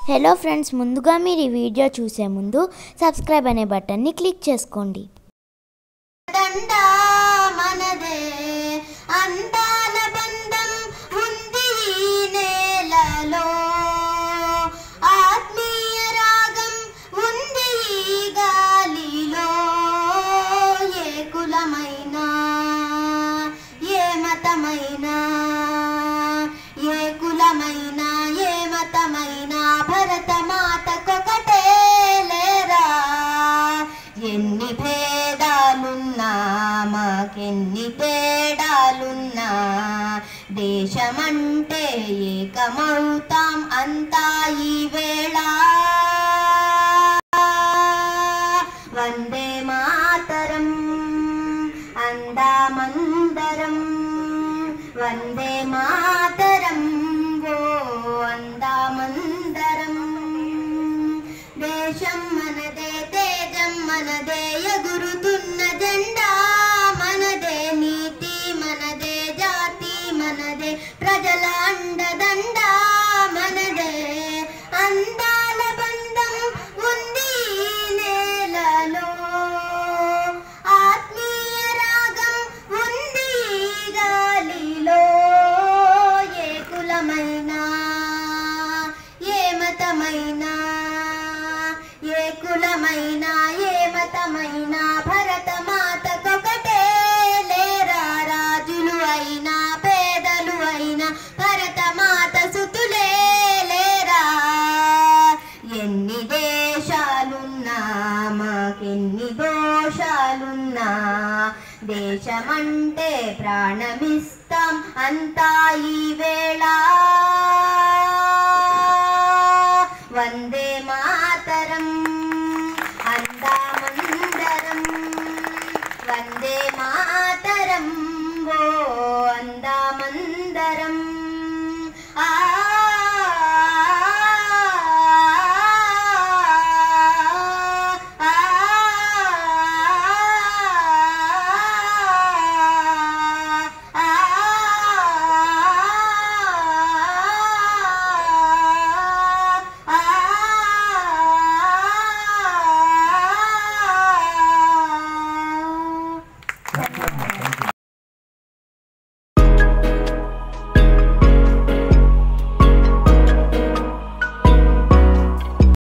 hello friends ముందుగా మీరు ఈ వీడియో చూసే ముందు సబ్స్క్రైబ్ అనే బటన్ని క్లిక్ చేసుకోండి దండ మనదే అందాల బంధం ఉంది ఈ నేలలో ఆత్మీయ రాగం ఉంది ఈ గాలిలో ఏ కులమైనా ఏ మతమైనా ఏ కులమైనా ఏ మతమైనా భరతమాతకొకటే లేరా ఎన్ని భేదాలున్నా మాకెన్ని తేడాలున్నా దేశమంటే ఏకమవుతాం అంతా ఈ వేళ వందే మాతరం అందామందరం వందే మాతరం ఓ అందామందరం దేశం మనదే తేజం మనదే ఎగురుతున్న జెండా మనదే నీతి మనదే జాతి మనదే ప్రజల అండదండ మనదే అందాల బంధం ఉంది ఈ నేలలో ఆత్మీయ రాగం ఉంది ఈ గాలిలో ఏ కులమైనా ఏ మతమైనా ఏ కులమైనా ఏ మతమైనా భరతమాతకొకటే లేరా రాజులు అయినా పేదలు అయినా భరతమాత సుతులే లేరా ఎన్ని దేశాలున్నా మాకెన్ని దోషాలున్నా దేశమంటే ప్రాణమిస్తాం అంతా ఈ వేళ